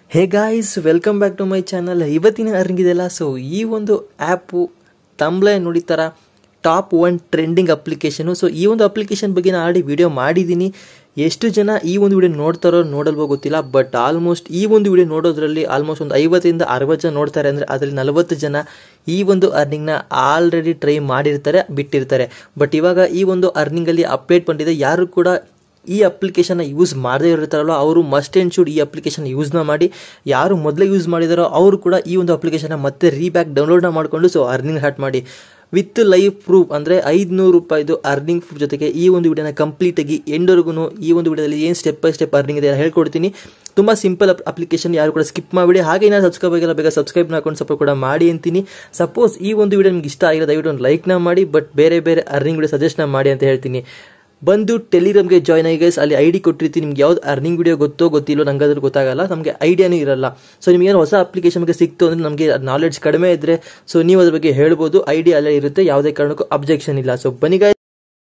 Hey guys welcome back to my channel ಇವತ್ತಿನ earning ಇದೆಯಲ್ಲ so ಈ ಒಂದು ಆ್ಯಪು ತಂಬ್ಲೆ ನೋಡಿತಾರ top one trending application so ಈ ಒಂದು ಅಪ್ಲಿಕೇಶನ್ ಬಗ್ಗೆ ನಾನು ಆಲ್ರೆಡಿ ವಿಡಿಯೋ ಮಾಡಿದ್ದೀನಿ ಎಷ್ಟು ಜನ ಈ ಒಂದು ವಿಡಿಯೋ ನೋಡ್ತಾರೋ ನೋಡಲ್ವೋ ಗೊತ್ತಿಲ್ಲ ಬಟ್ ಆಲ್ಮೋಸ್ಟ್ ಈ ಒಂದು ವಿಡಿಯೋ ನೋಡೋದ್ರಲ್ಲಿ ಆಲ್ಮೋಸ್ಟ್ ಒಂದು ಐವತ್ತರಿಂದ ಅರವತ್ತು ಜನ ನೋಡ್ತಾರೆ ಅಂದರೆ ಅದರಲ್ಲಿ ನಲವತ್ತು ಜನ ಈ ಒಂದು ಅರ್ನಿಂಗ್ನ ಆಲ್ರೆಡಿ ಟ್ರೈ ಮಾಡಿರ್ತಾರೆ ಬಿಟ್ಟಿರ್ತಾರೆ ಬಟ್ ಇವಾಗ ಈ ಒಂದು ಅರ್ನಿಂಗಲ್ಲಿ ಅಪ್ಡೇಟ್ ಬಂದಿದೆ ಯಾರು ಕೂಡ ಈ ಅಪ್ಲಿಕೇಶನ್ನ ಯೂಸ್ ಮಾಡದೇ ಇರ್ತಾರಲ್ಲ ಅವರು ಮಸ್ಟ್ ಆ್ಯಂಡ್ ಶುಡ್ ಈ ಅಪ್ಲಿಕೇಶನ್ ಯೂಸ್ನ ಮಾಡಿ ಯಾರು ಮೊದಲೇ ಯೂಸ್ ಮಾಡಿದಾರೋ ಅವರು ಕೂಡ ಈ ಒಂದು ಅಪ್ಲಿಕೇಶನ್ನ ಮತ್ತೆ ರೀಬ್ಯಾಕ್ ಡೌನ್ಲೋಡ್ನ ಮಾಡಿಕೊಂಡು ಸೊ ಅರ್ನಿಂಗ್ ಸ್ಟಾರ್ಟ್ ಮಾಡಿ ವಿತ್ ಲೈವ್ ಪ್ರೂಫ್ ಅಂದರೆ ಐದುನೂರು ರೂಪಾಯಿದು ಅರ್ನಿಂಗ್ ಪ್ರೂಫ್ ಜೊತೆಗೆ ಈ ಒಂದು ವಿಡಿಯೋನ ಕಂಪ್ಲೀಟಾಗಿ ಎಂಡ್ವರೆಗೂ ಈ ಒಂದು ವಿಡಿಯೋದಲ್ಲಿ ಏನು ಸ್ಟೆಪ್ ಬೈ ಸ್ಟೆಪ್ ಅರ್ನಿಂಗ್ ಇದೆ ಹೇಳ್ಕೊಡ್ತೀನಿ ತುಂಬ ಸಿಂಪಲ್ ಅಪ್ಲಿಕೇಶನ್ ಯಾರು ಕೂಡ ಸ್ಕಿಪ್ ಮಾಡಿಬಿಡಿ ಹಾಗೆ ನಾನು ಸಬ್ಸ್ಕ್ರೈಬ್ ಆಗಿಲ್ಲ ಬೇಗ ಸಬ್ಸ್ಕ್ರೈಬ್ ಹಾಕೊಂಡು ಸಪೋರ್ಟ್ ಕೂಡ ಮಾಡಿ ಅಂತೀನಿ ಸಪೋಸ್ ಈ ಒಂದು ವಿಡಿಯೋ ನಿಮ್ಗೆ ಇಷ್ಟ ಆಗಿರೋ ದಯವಿಟ್ಟು ಒಂದು ಲೈಕ್ನ ಮಾಡಿ ಬಟ್ ಬೇರೆ ಬೇರೆ ಅರ್ನಿಂಗ್ ವಿಡಿಯೋ ಸಜೆಸ್ಟ್ನ ಮಾಡಿ ಅಂತ ಹೇಳ್ತೀನಿ ಬಂದು ಟೆಲಿಗ್ರಾಮ್ಗೆ ಜಾಯ್ನ್ ಆಗಿ ಗೈಸ್ ಅಲ್ಲಿ ಐ ಡಿ ಕೊಟ್ಟಿರ್ತೀನಿ ನಿಮ್ಗೆ ಯಾವ್ದು ಅರ್ನಿಂಗ್ ವಿಡಿಯೋ ಗೊತ್ತೋ ಗೊತ್ತಿಲ್ಲೋ ನಂಗೆ ಅದ್ರ ಗೊತ್ತಾಗಲ್ಲ ನಮಗೆ ಐಡಿಯಾನೂ ಇರಲ್ಲ ಸೊ ನಿಮ್ಗೆ ಏನೋ ಹೊಸ ಅಪ್ಲಿಕೇಶನ್ ಬಗ್ಗೆ ಸಿಕ್ತು ಅಂದರೆ ನಮಗೆ ನಾಲೆಡ್ಜ್ ಕಡಿಮೆ ಇದ್ದರೆ ಸೊ ನೀವು ಅದ್ರ ಬಗ್ಗೆ ಹೇಳ್ಬೋದು ಐಡಿಯಾ ಅಲ್ಲೇ ಇರುತ್ತೆ ಯಾವುದೇ ಕಾರಣಕ್ಕೂ ಅಬ್ಜೆಕ್ಷನ್ ಇಲ್ಲ ಸೊ ಬನ್ನಿ guys.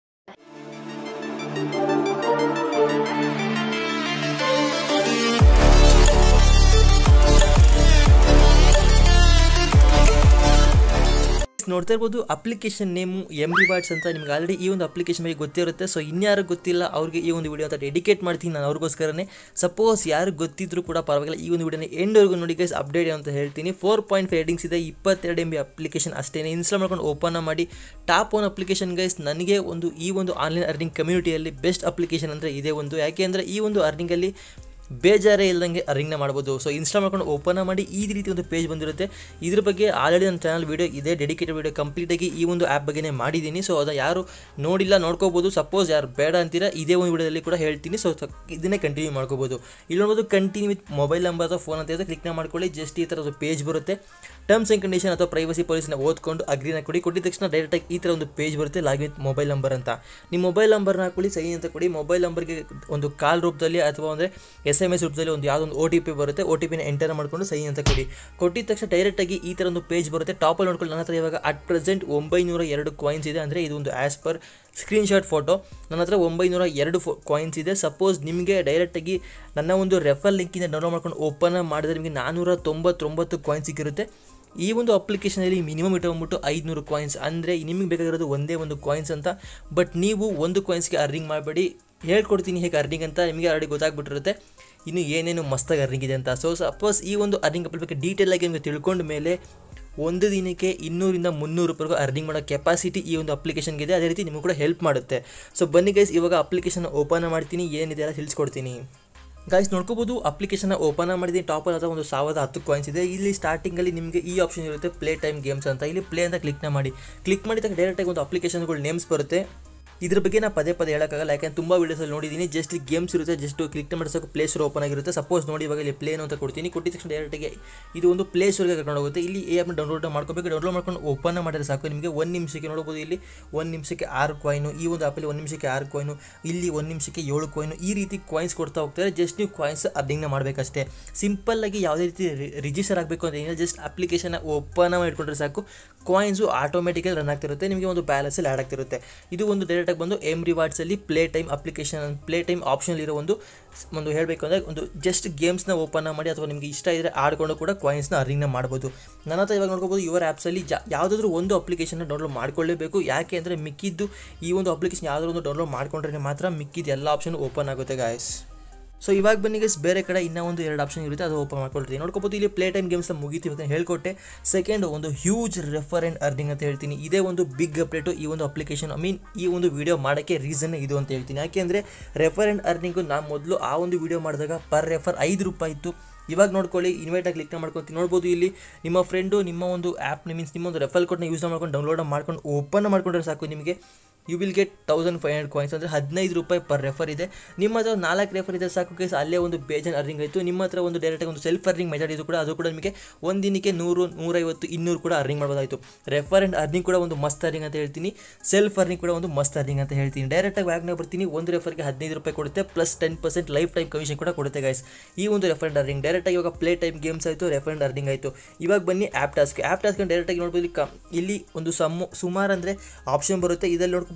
ನೋಡ್ತಾ ಇರ್ಬೋದು ಅಪ್ಲಿಕೇಶನ್ ನೇಮು ಎಮ್ ರಿವಾರ್ಡ್ಸ್ ಅಂತ ನಿಮ್ಗೆ ಆಲ್ರೆಡಿ ಈ ಒಂದು ಅಪ್ಲಿಕೇಶನ್ ಬಗ್ಗೆ ಗೊತ್ತಿರುತ್ತೆ ಸೊ ಇನ್ಯಾರು ಗೊತ್ತಿಲ್ಲ ಅವ್ರಿಗೆ ಈ ಒಂದು ವಿಡಿಯೋ ಅಂತ ಡೆಡಿಕೇಟ್ ಮಾಡ್ತೀನಿ ನಾನು ಅವ್ರಿಗೋಸ್ಕರನೇ ಸಪೋಸ್ ಯಾರು ಗೊತ್ತಿದ್ರು ಕೂಡ ಪರವಾಗಿಲ್ಲ ಈ ಒಂದು ವಿಡಿಯೋನ ಎಂಡ್ವರೆಗೂ ನೋಡಿ ಗೈಸ್ ಅಪ್ಡೇಟ್ ಅಂತ ಹೇಳ್ತೀನಿ ಫೋರ್ ಪಾಯಿಂಟ್ ಫೈವ್ ರೇಟಿಂಗ್ಸ್ ಇದೆ ಇಪ್ಪತ್ತೆರಡು ಎಮ್ ಬಿ ಅಪ್ಲಿಕೇಶನ್ ಅಷ್ಟೇ ಇನ್ಸ್ಟಾಲ್ ಮಾಡ್ಕೊಂಡು ಓಪನ್ ಮಾಡಿ ಟಾಪ್ ಒನ್ ಅಪ್ಲಿಕೇಶನ್ ಗೈಸ್ ನನಗೆ ಒಂದು ಈ ಒಂದು ಆನ್ಲೈನ್ ಅರ್ನಿಂಗ್ ಕಮ್ಯುನಿಟಿಯಲ್ಲಿ ಬೆಸ್ಟ್ ಅಪ್ಲಿಕೇಶನ್ ಅಂದರೆ ಇದೇ ಒಂದು ಯಾಕೆ ಅಂದರೆ ಈ ಒಂದು ಅರ್ನಿಂಗಲ್ಲಿ ಬೇಜಾರೇ ಇಲ್ದಂಗೆ ಅರಿಂಗ್ನ ಮಾಡ್ಬೋದು ಸೊ ಇನ್ಸ್ಟಾ ಮಾಡ್ಕೊಂಡು ಓಪನ್ ಮಾಡಿ ಈ ರೀತಿ ಒಂದು ಪೇಜ್ ಬಂದಿರುತ್ತೆ ಇದ್ರ ಬಗ್ಗೆ ಆಲ್ರೆಡಿ ನನ್ನ ಚಾನಲ್ ವೀಡಿಯೋ ಇದೆ ಡೆಡಿಕೇಟೆಡ್ ವೀಡಿಯೋ ಕಂಪ್ಲೀಟಾಗಿ ಈ ಒಂದು ಆ್ಯಪ್ ಬಗ್ಗೆನೇ ಮಾಡಿದ್ದೀನಿ ಸೊ ಅದನ್ನು ಯಾರು ನೋಡಿಲ್ಲ ನೋಡ್ಕೋಬೋದು ಸಪೋಸ್ ಯಾರು ಬೇಡ ಅಂತೀರಾ ಇದೇ ಒಂದು ವಿಡಿಯೋದಲ್ಲಿ ಕೂಡ ಹೇಳ್ತೀನಿ ಸೊ ಇದನ್ನೇ ಕಂಟಿನ್ಯೂ ಮಾಡ್ಕೋಬೋದು ಇಲ್ಲಿ ನೋಡ್ಬೋದು ಕಂಟಿನ್ಯೂ ವಿತ್ ಮೊಬೈಲ್ ನಂಬರ್ ಅಥವಾ ಫೋನ್ ಅಂತ ಇರುತ್ತೆ ಕ್ಲಿಕ್ನ ಮಾಡ್ಕೊಳ್ಳಿ ಜಸ್ಟ್ ಈ ಥರ ಒಂದು ಪೇಜ್ ಬರುತ್ತೆ ಟರ್ಮ್ಸ್ ಆ್ಯಂಡ್ ಕಂಡೀಷನ್ ಅಥವಾ ಪ್ರೈವಸಿ ಪಾಲಿಸಿನ ಓದ್ಕೊಂಡು ಅಗ್ರಿನ ಕೊಡಿ ಕೊಟ್ಟಿದ ತಕ್ಷಣ ಡೈರೆಕ್ಟಾಗಿ ಈ ಥರ ಒಂದು ಪೇಜ್ ಬರುತ್ತೆ ಲಾಗಿನ್ ವಿತ್ ಮೊಬೈಲ್ ನಂಬರ್ ಅಂತ ನಿಮ್ಮ ಮೊಬೈಲ್ ನಂಬರ್ನ ಹಾಕೊಳ್ಳಿ ಸೈ ಅಂತ ಕೊಡಿ ಮೊಬೈಲ್ ನಂಬರ್ಗೆ ಒಂದು ಕಾಲ್ ರೂಪದಲ್ಲಿ ಅಥವಾ ಅಂದರೆ ಎಸ್ ಎಮ್ ಎಸ್ ರೂಪದಲ್ಲಿ ಒಂದು ಯಾವುದೊಂದು ಓ ಟಿ ಪಿ ಬರುತ್ತೆ ಓ ಟಿ ಪಿನ ಎಂಟರ್ ಮಾಡಿಕೊಂಡು ಸೈ ಅಂತ ಕೊಡಿ ಕೊಟ್ಟಿದ ತಕ್ಷಣ ಡೈರೆಕ್ಟಾಗಿ ಈ ಥರ ಒಂದು ಪೇಜ್ ಬರುತ್ತೆ ಟಾಪಲ್ಲಿ ನೋಡ್ಕೊಳ್ಳಿ ನನ್ನ ಹತ್ರ ಇವಾಗ ಅಟ್ ಪ್ರೆಸೆಂಟ್ ಒಂಬೈನೂರ ಎರಡು ಕಾಯಿನ್ಸ್ ಇದೆ ಅಂದರೆ ಇದು ಒಂದು ಆ್ಯಸ್ ಪರ್ ಸ್ಕ್ರೀನ್ಶಾಟ್ ಫೋಟೋ ನನ್ನ ಹತ್ರ ಒಂಬೈನೂರ ಎರಡು ಫೋ ಕಾಯಿನ್ಸ್ ಇದೆ ಸಪೋಸ್ ನಿಮಗೆ ಡೈರೆಕ್ಟಾಗಿ ನನ್ನ ಒಂದು ರೆಫರ್ ಲಿಂಕಿಂದ ಡೌನ್ಲೋಡ್ ಮಾಡ್ಕೊಂಡು ಓಪನ್ ಮಾಡಿದ್ರೆ ನಿಮಗೆ ನಾನ್ನೂರ ತೊಂಬತ್ತೊಂಬತ್ತು ಕಾಯಿನ್ಸ್ ಸಿಕ್ಕಿರುತ್ತೆ ಈ ಒಂದು ಅಪ್ಲಿಕೇಶನಲ್ಲಿ ಮಿನಿಮಮ್ ಇಟ್ಕೊಂಡ್ಬಿಟ್ಟು ಐದುನೂರು ಕಾಯಿನ್ಸ್ ಅಂದರೆ ನಿಮಗೆ ಬೇಕಾಗಿರೋದು ಒಂದೇ ಒಂದು ಕಾಯಿನ್ಸ್ ಅಂತ ಬಟ್ ನೀವು ಒಂದು ಕಾಯಿನ್ಸ್ಗೆ ಅರ್ನಿಂಗ್ ಮಾಡಬೇಡಿ ಹೇಳ್ಕೊಡ್ತೀನಿ ಹೇಗೆ ಅರ್ನಿಂಗ್ ಅಂತ ನಿಮಗೆ ಆಲ್ರೆಡಿ ಗೊತ್ತಾಗ್ಬಿಟ್ಟಿರುತ್ತೆ ಇನ್ನು ಏನೇನು ಮಸ್ತಾಗಿ ಅರ್ನಿಂಗ್ ಇದೆ ಅಂತ ಸೊ ಸಪೋಸ್ ಈ ಒಂದು ಅರ್ನಿಂಗ್ ಅಪ್ಲಿ ಬಗ್ಗೆ ಡೀಟೇಲಾಗಿ ನಿಮಗೆ ತಿಳ್ಕೊಂಡ ಮೇಲೆ ಒಂದು ದಿನಕ್ಕೆ ಇನ್ನೂರಿಂದ ಮುನ್ನೂರು ರೂಪಾಯಿಗೂ ಅರ್ನಿಂಗ್ ಮಾಡೋ ಕೆಪಾಸಿಟಿ ಈ ಒಂದು ಅಪ್ಲಿಕೇಶನ್ಗೆ ಇದೆ ಅದೇ ರೀತಿ ನಿಮಗೂ ಕೂಡ ಹೆಲ್ಪ್ ಮಾಡುತ್ತೆ ಸೊ ಬನ್ನಿ ಗೈಸ್ ಇವಾಗ ಅಪ್ಲಿಕೇಶನ್ ಓಪನ್ ಮಾಡ್ತೀನಿ ಏನಿದೆ ಎಲ್ಲ ತಿಳಿಸ್ಕೊಡ್ತೀನಿ ಗಾಯ್ಸ್ ನೋಡ್ಕೋಬೋದು ಅಪ್ಲಿಕೇಶನ್ ಓಪನ್ ಮಾಡಿದ್ದೀನಿ ಟಾಪರ್ ಅಥವಾ ಒಂದು ಸಾವಿರದ ಹತ್ತು ಕಾಯಿನ್ಸ್ ಇದೆ ಇಲ್ಲಿ ಸ್ಟಾರ್ಟಿಂಗಲ್ಲಿ ನಿಮಗೆ ಈ ಆಪ್ಷನ್ ಇರುತ್ತೆ ಪ್ಲೇ ಟೈಮ್ ಗೇಮ್ಸ್ ಅಂತ ಇಲ್ಲಿ ಪ್ಲೇ ಅಂತ ಕ್ಲಿಕ್ನ ಮಾಡಿ ಕ್ಲಿಕ್ ಮಾಡಿದಾಗ ಡೈರೆಕ್ಟಾಗಿ ಒಂದು ಅಪ್ಲಿಕೇಶನ್ಗಳು ನೇಮ್ಸ್ ಬರುತ್ತೆ ಇದ್ರ ಬಗ್ಗೆ ನಾನು ಪದೇ ಪದೇ ಹೇಳೋಕ್ಕಾಗಲ್ಲ ಯಾಕಂದ್ರೆ ತುಂಬ ವೀಡಿಯೋಸಲ್ಲಿ ನೋಡಿದ್ದೀನಿ ಜಸ್ಟ್ ಗೇಮ್ಸ್ ಇರುತ್ತೆ ಜಸ್ಟ್ ಕ್ಲಿಕ್ ಮಾಡಿಸೋಕೆ ಪ್ಲೇ ಸ್ಟೋರ್ ಓಪನ್ ಆಗಿರುತ್ತೆ ಸಪೋಸ್ ನೋಡಿ ಇವಾಗ ಇಲ್ಲಿ ಪ್ಲೇನು ಅಂತ ಕೊಡ್ತೀನಿ ಕೊಟ್ಟಿದ ತಕ್ಷಣ ಡೈರೆಕ್ಟಾಗಿ ಇದು ಒಂದು ಪ್ಲೇ ಸ್ಟೋರ್ಗೆ ಕರ್ಕೊಂಡು ಹೋಗುತ್ತೆ ಇಲ್ಲಿ ಈ ಆ್ಯಪ್ನ ಡೌನ್ಲೋಡ್ ಮಾಡ್ಕೋಬೇಕು ಡೌನ್ಲೋಡ್ ಮಾಡ್ಕೊಂಡು ಓಪನ್ ಮಾಡಿದ್ರೆ ಸಾಕು ನಿಮಗೆ ಒಂದು ನಿಮಿಷಕ್ಕೆ ನೋಡ್ಬೋದು ಇಲ್ಲಿ ಒಂದು ನಿಮಿಷಕ್ಕೆ ಆರು ಕಾಯಿನು ಈ ಒಂದು ಆ್ಯಪಲ್ಲಿ ಒಂದು ನಿಮಿಷಕ್ಕೆ ಆರು ಕಾಯಿನು ಇಲ್ಲಿ ಒಂದು ನಿಮಿಷಕ್ಕೆ ಏಳು ಕಾಯಿನು ಈ ರೀತಿ ಕಾಯಿನ್ಸ್ ಕೊಡ್ತಾ ಹೋಗ್ತಾರೆ ಜಸ್ಟ್ ನೀವು ಕಾಯಿನ್ಸ್ ಅರ್ನಿಂಗ್ನ ಮಾಡಬೇಕಷ್ಟೇ ಸಿಂಪಲ್ಲಾಗಿ ಯಾವುದೇ ರೀತಿ ರಿಜಿಸ್ಟರ್ ಆಗಬೇಕು ಅಂತ ಏನಿಲ್ಲ ಜಸ್ಟ್ ಅಪ್ಲಿಕೇಶನ್ ಓಪನ್ ಮಾಡಿಕೊಂಡ್ರೆ ಸಾಕು ಕಾಯಿನ್ಸು ಆಟೋಮೆಟಿಕಲಿ ರನ್ ಆಗ್ತಿರುತ್ತೆ ನಿಮಗೆ ಒಂದು ಬ್ಯಾಲೆನ್ಸಲ್ಲಿ ಆ್ಯಡ್ ಆಗ್ತಿರುತ್ತೆ ಇದು ಒಂದು ಡೈರೆಕ್ಟಾಗಿ ಬಂದು ಎಮ್ ರಿವಾರ್ಡ್ಸಲ್ಲಿ play time application play time option ಇರೋ ಒಂದು ಒಂದು ಹೇಳಬೇಕು ಅಂದರೆ ಒಂದು ಜಸ್ಟ್ ಗೇಮ್ಸ್ನ ಓಪನ್ ಮಾಡಿ ಅಥವಾ ನಿಮಗೆ ಇಷ್ಟ ಇದ್ದರೆ ಆಡ್ಕೊಂಡು ಕೂಡ ಕಾಯಿನ್ಸ್ನ ಅರ್ನಿಂಗ್ನ ಮಾಡ್ಬೋದು ನನ್ನ ಹತ್ರ ಇವಾಗ ನೋಡ್ಕೋಬೋದು ಇವರ ಆ್ಯಪ್ಸಲ್ಲಿ ಜಾ ಯಾವುದಾದ್ರೂ ಒಂದು ಅಪ್ಲಿಕೇಶನ್ನ ಡೌನ್ಲೋಡ್ ಮಾಡ್ಕೊಳ್ಳೇಬೇಕು ಯಾಕೆ ಅಂದರೆ ಮಿಕ್ಕಿದ್ದು ಈ ಒಂದು ಅಪ್ಲಿಕೇಶನ್ ಯಾವುದಾದ್ರು ಒಂದು ಡೌನ್ಲೋಡ್ ಮಾಡ್ಕೊಂಡ್ರೆ ಮಾತ್ರ ಮಿಕ್ಕಿದ್ದು ಎಲ್ಲ ಆಪ್ಷನ್ ಓಪನ್ ಆಗುತ್ತೆ ಗಾಯಸ್ ಸೊ ಇವಾಗ ಬನ್ನಿ ಗೈಸ್ ಬೇರೆ ಕಡೆ ಇನ್ನೂ ಒಂದು ಎರಡು ಆಪ್ಷನ್ ಇರುತ್ತೆ ಅದು ಓಪನ್ ಮಾಡ್ಕೊಳ್ತೀನಿ ನೋಡ್ಕೋಬೋದು ಇಲ್ಲಿ ಪ್ಲೇ ಟೈಮ್ ಗೇಮ್ಸ್ನ ಮುಗಿತೀವಿ ಅಂತ ಹೇಳ್ಕೊಟ್ಟೆ ಸೆಕೆಂಡ್ ಒಂದು ಹ್ಯೂಜ್ ರೆಫರ್ ಆ್ಯಂಡ್ ಅರ್ನಿಂಗ್ ಅಂತ ಹೇಳ್ತೀನಿ ಇದೇ ಒಂದು ಬಿಗ್ ಅಪ್ಡೇಟು ಈ ಒಂದು ಅಪ್ಲಿಕೇಶನ್ ಐ ಮೀನ್ ಈ ಒಂದು ವಿಡಿಯೋ ಮಾಡೋಕ್ಕೆ ರೀಸನ್ ಇದು ಅಂತ ಹೇಳ್ತೀನಿ ಯಾಕೆಂದರೆ ರೆಫರ್ ಆ್ಯಂಡ್ ಅರ್ನಿಂಗು ನಾನು ಮೊದಲು ಆ ಒಂದು ವಿಡಿಯೋ ಮಾಡಿದಾಗ ಪರ್ ರೆಫರ್ ಐದು ರೂಪಾಯಿ ಇತ್ತು ಇವಾಗ ನೋಡ್ಕೊಳ್ಳಿ ಇನ್ವೈಟಾಗಿ ಕ್ಲಿಕ್ ಮಾಡ್ಕೊತೀನಿ ನೋಡ್ಬೋದು ಇಲ್ಲಿ ನಿಮ್ಮ ಫ್ರೆಂಡು ನಿಮ್ಮ ಒಂದು ಆ್ಯಪ್ ಮೀನ್ಸ್ ನಿಮ್ಮ ಒಂದು ರೆಫರ್ ಕೋಡ್ನ ಯೂಸ್ ಮಾಡ್ಕೊಂಡು ಡೌನ್ಲೋಡ್ ಮಾಡ್ಕೊಂಡು ಓಪನ್ ಮಾಡ್ಕೊಂಡ್ರೆ ಸಾಕು ನಿಮಗೆ you will get thousand five hundred coins ಅಂದರೆ ಹದಿನೈದು ರೂಪಾಯಿ ಪರ್ ರೆಫರ್ ಇದೆ ನಿಮ್ಮ ಹತ್ರ ನಾಲ್ಕು ರೆಫರ್ ಇದೆ ಸಾಕು ಕೇಸ್ ಅಲ್ಲೇ ಒಂದು ಬೇಜನ್ ಅರ್ನಿಂಗ್ ಆಯಿತು ನಿಮ್ಮ ಹತ್ರ ಒಂದು ಡೈರೆಕ್ಟಾಗಿ ಒಂದು ಸೆಲ್ಫ್ ಅರ್ನಿಂಗ್ ಮೆಥಡ್ ಇದು ಕೂಡ ಅದು ಕೂಡ ನಿಮಗೆ ಒಂದು ದಿನಕ್ಕೆ ನೂರು ನೂರೈವತ್ತು ಇನ್ನೂರು ಕೂಡ ಅರ್ನಿಂಗ್ ಮಾಡ್ಬೋದಾಯಿತು ರೆಫರ್ ಆ್ಯಂಡ್ ಅರ್ನಿಂಗ್ ಕೂಡ ಒಂದು ಮಸ್ತ್ ಅರ್ನಿಂಗ್ ಅಂತ ಹೇಳ್ತೀನಿ ಸೆಲ್ಫ್ ಅರ್ನಿಂಗ್ ಕೂಡ ಒಂದು ಮಸ್ತ್ ಅರ್ನಿಂಗ್ ಅಂತ ಹೇಳ್ತೀನಿ ಡೈರೆಕ್ಟಾಗಿ ವ್ಯಾಗ್ನ ಬರ್ತೀನಿ ಒಂದು ರೆಫರ್ಗೆ ಹದಿನೈದು ರೂಪಾಯಿ ಕೊಡುತ್ತೆ plus ten percent life time commission ಕೂಡ ಕೊಡುತ್ತೆ ಗೈಸ್ ಈ ಒಂದು ರೆಫರ್ ಆ್ಯಂಡ್ ಅರ್ನಿಂಗ್ ಡೈರೆಕ್ಟಾಗಿ ಇವಾಗ ಪ್ಲೇ ಟೈಮ್ ಗೇಮ್ಸ್ ಆಯಿತು ರೆಫರ್ ಆ್ಯಂಡ್ ಅರ್ನಿಂಗ್ ಆಯಿತು ಇವಾಗ ಬನ್ನಿ ಆ್ಯಪ್ ಟಾಸ್ಕ್ ಆ್ಯಪ್ ಟಾಸ್ಕ್ ಡೈರೆಕ್ಟಾಗಿ ನೋಡ್ಬೋದು ಇಲ್ಲಿ ಕ ಇಲ್ಲಿ ಒಂದು ಸಮ್ಮು ಸುಮಾರು ಅಂದರೆ ಆಪ್ಷನ್ ಬರುತ್ತೆ ಇದರಲ್ಲಿ ನೋಡ್ಬೋದು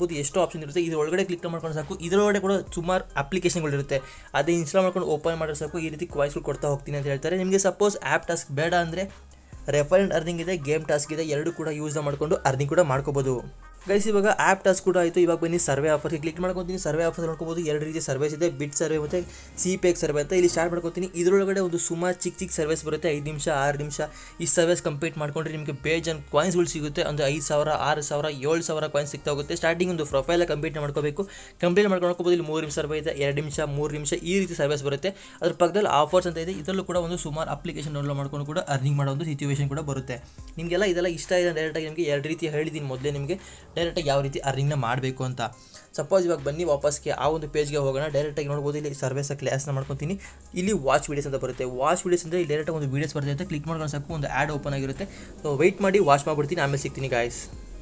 ನೋಡ್ಬೋದು ಎಷ್ಟು ಆಪ್ಷನ್ ಇರುತ್ತೆ ಇದ್ರ ಒಳಗಡೆ ಕ್ಲಿಕ್ ಮಾಡ್ಕೊಂಡು ಸಾಕು ಇದರೊಳಗಡೆ ಕೂಡ ಸುಮಾರು ಅಪ್ಲಿಕೇಶನ್ಗಳಿರುತ್ತೆ ಅದೇ ಇನ್ಸ್ಟಾಲ್ ಮಾಡ್ಕೊಂಡು ಓಪನ್ ಮಾಡಿದ್ರೆ ಸಾಕು ಈ ರೀತಿ ಕಾಯಿನ್ಸ್ಗಳು ಕೊಡ್ತಾ ಹೋಗ್ತೀನಿ ಅಂತ ಹೇಳ್ತಾರೆ ನಿಮಗೆ ಸಪೋಸ್ ಆ್ಯಪ್ ಟಾಸ್ಕ್ ಬೇಡ ಅಂದರೆ ರೆಫರೆಂಟ್ ಅರ್ನಿಂಗ್ ಇದೆ ಗೇಮ್ ಟಾಸ್ಕ್ ಇದೆ ಎರಡು ಕೂಡ ಯೂಸ್ ಮಾಡಿಕೊಂಡು ಅರ್ನಿಂಗ್ ಕೂಡ ಮಾಡ್ಕೋಬೋದು ಗೈಸ್ ಇವಾಗ ಆ್ಯಪ್ ಟಾಸ್ಕ್ ಕೂಡ ಆಯಿತು ಇವಾಗ ಬನ್ನಿ ಸರ್ವೆ ಆಫರ್ಗೆ ಕ್ಲಿಕ್ ಮಾಡ್ಕೊತೀನಿ ಸರ್ವೆ ಆಫರ್ ನೋಡ್ಕೋಬೋದು ಎರಡು ರೀತಿ ಸರ್ವಿಸ್ ಇದೆ ಬಿಟ್ ಸರ್ವೆ ಮತ್ತು ಸಿ ಪೇಕ್ ಸರ್ವೆ ಅಂತ ಇಲ್ಲಿ ಸ್ಟಾರ್ಟ್ ಮಾಡ್ಕೊತೀನಿ ಇದರೊಳಗಡೆ ಒಂದು ಸುಮಾರು ಚಿಕ್ಕ ಚಿಕ್ಕ ಸರ್ವಿಸ್ ಬರುತ್ತೆ ಐದು ನಿಮಿಷ ಆರು ನಿಮಿಷ ಈ ಸರ್ವಿಸ್ ಕಂಪ್ಲೀಟ್ ಮಾಡ್ಕೊಂಡ್ರೆ ನಿಮಗೆ ಬೇಜನ್ ಕಾಯಿನ್ಸ್ಗಳು ಸಿಗುತ್ತೆ ಒಂದು ಐದು ಸಾವಿರ ಆರು ಸಾವಿರ ಏಳು ಸಾವಿರ ಕಾಯಿನ್ಸ್ ಸಿಗ್ತಾ ಹೋಗುತ್ತೆ ಸ್ಟಾರ್ಟಿಂಗ್ ಒಂದು ಪ್ರೊಫೈಲ ಕಂಪ್ಲೀಟ್ ಮಾಡ್ಕೋಬೇಕು ಕಂಪ್ಲೀಟ್ ಮಾಡ್ಕೊಂಡು ಇಲ್ಲಿ ಮೂರು ನಿಮಿಷ ಸರ್ವೆ ಇದೆ ಎರಡು ನಿಮಿಷ ಮೂರು ನಿಮಿಷ ಈ ರೀತಿ ಸರ್ವಿಸ್ ಬರುತ್ತೆ ಅದ್ರ ಪಕ್ಕದಲ್ಲಿ ಆಫರ್ಸ್ ಅಂತ ಇದೆ ಇದರಲ್ಲೂ ಕೂಡ ಒಂದು ಸುಮಾರು ಅಪ್ಲಿಕೇಶನ್ ಡೌನ್ಲೋಡ್ ಮಾಡ್ಕೊಂಡು ಕೂಡ ಅರ್ನಿಂಗ್ ಮಾಡೋ ಒಂದು ಸಿಚುವೇಶನ್ ಕೂಡ ಬರುತ್ತೆ ನಿಮಗೆಲ್ಲ ಇದೆಲ್ಲ ಇಷ್ಟ ಇದೆ ಡೈರೆಕ್ಟಾಗಿ ನಿಮಗೆ ಎರಡು ರೀತಿ ಹೇಳಿದ್ದೀನಿ ಮೊದಲೇ ನಿಮಗೆ ಡೈರೆಕ್ಟಾಗಿ ಯಾವ ರೀತಿ ಅರ್ನಿಂಗ್ನ ಮಾಡಬೇಕು ಅಂತ ಸಪೋಸ್ ಇವಾಗ ಬನ್ನಿ ವಾಪಸ್ಗೆ ಆ ಒಂದು ಪೇಜ್ಗೆ ಹೋಗೋಣ ಡೈರೆಕ್ಟಾಗಿ ನೋಡ್ಬೋದು ಇಲ್ಲಿ ಸರ್ವಿಸ್ ಕ್ಲಾಸ್ನ ಮಾಡ್ಕೊತೀನಿ ಇಲ್ಲಿ ವಾಚ್ ವೀಡಿಯೋಸ್ ಅಂತ ಬರುತ್ತೆ ವಾಚ್ ವೀಡಿಯೋಸ್ ಅಂದರೆ ಇಲ್ಲಿ ಡೈರೆಕ್ಟಾಗಿ ಒಂದು ವೀಡಿಯೋಸ್ ಬರುತ್ತೆ ಅಂತ ಕ್ಲಿಕ್ ಮಾಡ್ಕೊಂಡು ಸಾಕು ಒಂದು ಆ್ಯಡ್ ಓಪನ್ ಆಗಿರುತ್ತೆ ಸೊ ವೆಯ್ಟ್ ಮಾಡಿ ವಾಚ್ ಮಾಡಿಬಿಡ್ತೀನಿ ಆಮೇಲೆ ಸಿಗ್ತೀನಿ ಗಾಯ್ಸ್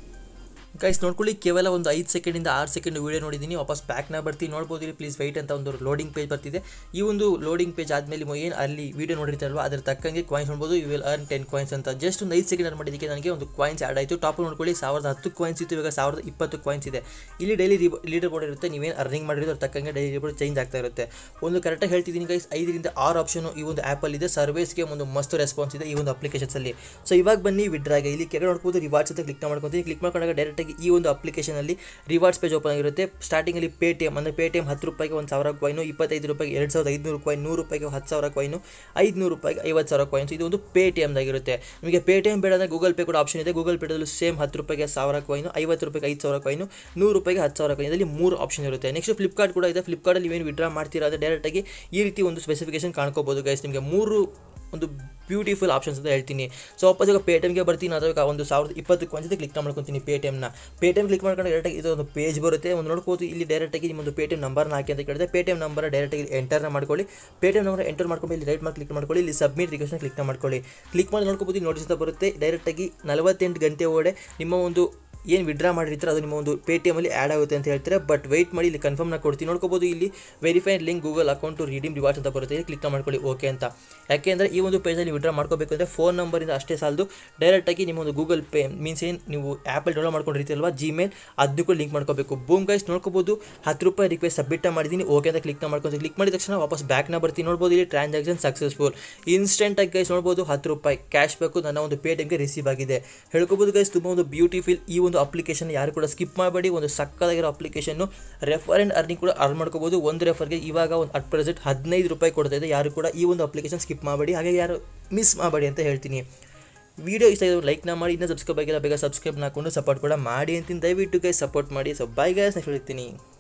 ಗೈಸ್ ನೋಡ್ಕೊಳ್ಳಿ ಕೇವಲ ಒಂದು ಐದು ಸೆಕೆಂಡಿಂದ ಆರು ಸೆಕೆಂಡ್ ವೀಡಿಯೋ ನೋಡಿದ್ದೀನಿ ವಾಪಸ್ ಬ್ಯಾಕ್ನ ಬರ್ತೀನಿ ನೋಡ್ಬೋದು ಇಲ್ಲಿ ಪ್ಲೀಸ್ ವೆಯ್ಟ್ ಅಂತ ಒಂದು ಲೋಡಿಂಗ್ ಪೇಜ್ ಬರ್ತಿದೆ ಈ ಒಂದು ಲೋಡಿಂಗ್ ಪೇಜ್ ಆದಮೇಲೆ ಏನು ಅಲ್ಲಿ ವೀಡಿಯೋ ನೋಡಿರ್ತಾರಲ್ವ ಅದ್ರ ತಕ್ಕಂಗೆ ಕಾಯಿನ್ಸ್ ನೋಡ್ಬೋದು you will earn ten coins ಅಂತ ಜಸ್ಟ್ ಒಂದು ಐದು ಸೆಕೆಂಡ್ ಅರ್ನ್ ಮಾಡಿದ್ದಕ್ಕೆ ನನಗೆ ಒಂದು ಕಾಯಿನ್ಸ್ ಆ್ಯಡ್ ಆಯಿತು ಟಾಪ್ ನೋಡ್ಕೊಳ್ಳಿ ಸಾವಿರದ ಹತ್ತು ಕಾಯಿನ್ಸ್ ಇತ್ತು ಇವಾಗ ಸಾವಿರದ ಇಪ್ಪತ್ತು ಕಾಯಿನ್ಸ್ ಇದೆ ಇಲ್ಲಿ ಡೈಲಿ ಲೀಡರ್ ಬೋರ್ಡ್ ಇರುತ್ತೆ ನೀವೇನು ಅರ್ನಿಂಗ್ ಮಾಡಿರೋದು ಅದ್ರ ತಕ್ಕಂಗೆ ಡೈಲಿ ಬೋರ್ಡ್ ಚೇಂಜ್ ಆಗ್ತಾ ಇರುತ್ತೆ ಒಂದು ಕರೆಕ್ಟಾಗಿ ಹೇಳ್ತಿದ್ದೀನಿ ಗೈಸ್ ಐದರಿಂದ ಆರು ಆಪ್ಷನ್ ಈ ಒಂದು ಆ್ಯಪಲ್ಲಿ ಇದೆ ಸರ್ವಿಸ್ಗೆ ಒಂದು ಮಸ್ತ್ ರೆಸ್ಪಾನ್ಸ್ ಇದೆ ಈ ಒಂದು ಅಪ್ಲಿಕೇಶನ್ಸಲ್ಲಿ ಸೊ ಇವಾಗ ಬನ್ನಿ ವಿಡ್ರಾಗೆ ಇಲ್ಲಿ ಕೆಳಗೆ ನೋಡ್ಬೋದು ರಿವಾರ್ಡ್ಸ್ ಅಂತ ಕ್ಲಿಕ್ ಮಾಡ್ಕೊತೀನಿ ಕ್ಲಿಕ್ ಮಾಡ್ಕೊಂಡಾಗ ಡೈರೆಕ್ಟಾಗಿ ಈ ಒಂದು ಅಪ್ಲಿಕೇಶನಲ್ಲಿ ರಿವಾರ್ಡ್ಸ್ ಪೇಜ್ ಓಪನ್ ಆಗಿರುತ್ತೆ ಸ್ಟಾರ್ಟಿಂಗಲ್ಲಿ ಪೇ ಟಿ ಎಮ್ ಅಂದರೆ ಪೇ ಟಿ ಎಮ್ ಹತ್ತು ರೂಪಾಯಿಗೆ ಒಂದು ಸಾವಿರ ಕಾಯಿನು ಇಪ್ಪತ್ತೈದು ರೂಪಾಯಿಗೆ ಎರಡು ಸಾವಿರದ ಐದುನೂರು ಕಾಯಿನ್ ನೂರು ರೂಪಾಯಿಗೆ ಹತ್ತು ಸಾವಿರ ಕಾಯಿನು ಐದುನೂರು ರೂಪಾಯಿಗೆ ಐವತ್ತು ಸಾವಿರ ಕಾಯಿನ್ಸ್ ಇದು ಒಂದು ಪೇ ಟಿ ಎಮ್ದಾಗಿರುತ್ತೆ ನಿಮಗೆ ಪೇ ಟಿ ಎಮ್ ಬೇಡ ಅಂದರೆ ಗೂಗಲ್ ಪೇ ಕೂಡ ಆಪ್ಷನ್ ಇದೆ ಗೂಗಲ್ ಪೇದಲ್ಲೂ ಸೇಮ್ ಹತ್ತು ರೂಪಾಯಿಗೆ ಸಾವಿರ ಕಾಯಿನು ಐವತ್ತು ರೂಪಾಯಿಗೆ ಐದು ಸಾವಿರ ಕಾಯಿನು ನೂರು ರೂಪಾಯಿಗೆ ಹತ್ತು ಸಾವಿರ ಕಾಯಿನ್ ಇದರಲ್ಲಿ ಮೂರು ಆಪ್ಷನ್ ಇರುತ್ತೆ ನೆಕ್ಸ್ಟ್ ಫ್ಲಿಪ್ಕಾರ್ಟ್ ಕೂಡ ಇದೆ ಫ್ಲಿಪ್ಕಾರ್ಟಲ್ಲಿ ನೀವೇನು ವಿಡ್ರಾ ಮಾಡ್ತೀರಾ ಅಂದರೆ ಡೈರೆಕ್ಟಾಗಿ ಈ ರೀತಿ ಒಂದು ಸ್ಪೆಸಿಫಿಕೇಶನ್ ಕಾಣ್ಕೋಬೋದು ಗೈಸ್ ನಿಮಗೆ ಮೂರು ಒಂದು ಬ್ಯೂಟಿಫುಲ್ ಆಪ್ಷನ್ಸ್ ಅಂತ ಹೇಳ್ತೀನಿ ಸೊ ವಾಪಸ್ ಈಗ ಪೇ ಟಿ ಎಮ್ಗೆ ಬರ್ತೀನಿ ಅಥವಾ ಒಂದು ಸಾವಿರದ ಇಪ್ಪತ್ತು ಒಂದ್ಸತಿ ಕ್ಲಿಕ್ ಮಾಡ್ಕೊತೀನಿ ಪೇ ಟಿ ಎಮ್ನ ಪೇ ಟಿ ಎಮ್ ಕ್ಲಿಕ್ ಮಾಡ್ಕೊಂಡು ಡೈರೆಕ್ಟಾಗಿ ಇದು ಒಂದು ಪೇಜ್ ಬರುತ್ತೆ ಒಂದು ನೋಡ್ಬೋದು ಇಲ್ಲಿ ಡೈರೆಕ್ಟಾಗಿ ನಿಮ್ಮೊಂದು ಪೇ ಟಿ ಎಮ್ ನಂಬರ್ನ ಹಾಕಿ ಅಂತ ಕೇಳಿದೆ ಪೇ ಟಿ ಎಮ್ ನಂಬರ್ ಡೈರೆಕ್ಟಾಗಿ ಎಂಟರ್ನ ಮಾಡ್ಕೊಳ್ಳಿ Paytm number enter ಮಾಡ್ಕೊಂಡು ಇಲ್ಲಿ ರೈಟ್ ಮಾಡಿ ಕ್ಲಿಕ್ ಮಾಡ್ಕೊಳ್ಳಿ ಇಲ್ಲಿ ಸಬ್ಮಿಟ್ ರಿಕ್ವೆಸ್ಟ್ನ ಕ್ಲಿಕ್ ಮಾಡ್ಕೊಳ್ಳಿ ಕ್ಲಿಕ್ ಮಾಡಿ ನೋಡ್ಕೋಬೋದು ನೋಟಿಸ್ ಅಂತ ಬರುತ್ತೆ ಡೈರೆಕ್ಟಾಗಿ ನಲವತ್ತೆಂಟು ಗಂಟೆ ಒಳಗಡೆ ನಿಮ್ಮ ಒಂದು ಏನು ವಿಡ್ರಾ ಮಾಡಿರ್ತಾರೆ ಅದು ನಿಮ್ಮ ಒಂದು ಪೇ ಟಿ ಎಮಲ್ಲಿ ಆ್ಯಡ್ ಆಗುತ್ತೆ ಅಂತ ಹೇಳ್ತಾರೆ ಬಟ್ ವೆಯ್ಟ್ ಮಾಡಿ ಇಲ್ಲಿ ಕನ್ಫರ್ಮ್ನ ಕೊಡ್ತೀನಿ ನೋಡ್ಕೋಬೋದು ಇಲ್ಲಿ verified link Google account redeem rewards ಅಂತ ಬರುತ್ತೆ ಇಲ್ಲಿ ಕ್ಲಿಕ್ ಮಾಡ್ಕೊಳ್ಳಿ ಓಕೆ ಅಂತ ಯಾಕೆಂದರೆ ಈ ಒಂದು ಪೇಜಲ್ಲಿ ವಿಡ್ರಾ ಮಾಡ್ಕೋಬೇಕು ಅಂದರೆ ಫೋನ್ ನಂಬರಿಂದ ಅಷ್ಟೇ ಸಾಲದು ಡೈರೆಕ್ಟಾಗಿ ನಿಮ್ಮ ಒಂದು ಗೂಗಲ್ ಪೇ ಮೀನ್ಸ್ ಏನು ನೀವು ಆ್ಯಪಲ್ಲಿ ಡೌನ್ಲೋಡ್ ಮಾಡ್ಕೊಂಡಿರ್ತೀರಲ್ವ ಜಿಮೇಲ್ ಅದನ್ನು ಕೂಡ ಲಿಂಕ್ ಮಾಡ್ಕೋಬೇಕು ಬೂಮ್ ಗೈಸ್ ನೋಡ್ಕೋಬೋದು ಹತ್ತು ರೂಪಾಯಿ ರಿಕ್ವೆಸ್ಟ್ ಸಬ್ಮಿಟ್ ಮಾಡಿದ್ದೀನಿ ಓಕೆ ಅಂತ ಕ್ಲಿಕ್ ಮಾಡ್ಕೊಂಡು ಕ್ಲಿಕ್ ಮಾಡಿದ ತಕ್ಷಣ ವಾಪಸ್ ಬ್ಯಾಕ್ನ ಬರ್ತೀನಿ ನೋಡ್ಬೋದು ಇಲ್ಲಿ ಟ್ರಾನ್ಸಾಕ್ಷನ್ ಸಕ್ಸಸ್ಫುಲ್ ಇನ್ಸ್ಟೆಂಟಾಗಿ ಗೈಸ್ ನೋಡ್ಬೋದು ಹತ್ತು ರೂಪಾಯಿ ಕ್ಯಾಶ್ ಬೇಕು ನನ್ನ ಒಂದು ಪೇ ಟಿಮ್ಗೆ ರಿಸೀವ್ ಆಗಿದೆ ಹೇಳ್ಕೋಬೋದು ಗೈಸ್ ತುಂಬ ಒಂದು ಬ್ಯೂಟಿಫುಲ್ ಈ ಒಂದು ಅಪ್ಲಿಕೇಶನ್ ಯಾರು ಕೂಡ ಸ್ಕಿಪ್ ಮಾಡಬೇಡಿ ಒಂದು ಸಕ್ಕದಾಗಿರೋ ಅಪ್ಲಿಕೇಶನ್ನು ರೆಫರ್ ಆ್ಯಂಡ್ ಅರ್ನಿಂಗ್ ಕೂಡ ಅರ್ನ್ ಮಾಡ್ಕೋಬೋದು ಒಂದು ರೆಫರ್ಗೆ ಇವಾಗ ಒಂದು ಅಟ್ ಪ್ರೆಸೆಂಟ್ ಹದಿನೈದು ರೂಪಾಯಿ ಕೊಡ್ತಾ ಇದೆ ಯಾರು ಕೂಡ ಈ ಒಂದು ಅಪ್ಲಿಕೇಶನ್ ಸ್ಕಿಪ್ ಮಾಡಬೇಡಿ ಹಾಗೆ ಯಾರು ಮಿಸ್ ಮಾಡಬೇಡಿ ಅಂತ ಹೇಳ್ತೀನಿ ವಿಡಿಯೋ ಇಷ್ಟ ಆಗಿರೋ ಲೈಕ್ನ ಮಾಡಿ ಇನ್ನೂ ಸಬ್ಸ್ಕ್ರೈಬ್ ಆಗಿಲ್ಲ ಬೇಗ ಸಬ್ಸ್ಕ್ರೈಬ್ ಹಾಕೊಂಡು ಸಪೋರ್ಟ್ ಕೂಡ ಮಾಡಿ ಅಂತೀನಿ ದಯವಿಟ್ಟು ಗೈಸ್ ಸಪೋರ್ಟ್ ಮಾಡಿ ಸೊ ಬೈ ಗೈಸ್ ನೆಕ್ಸ್ಟ್ ಹೇಳ್ತೀನಿ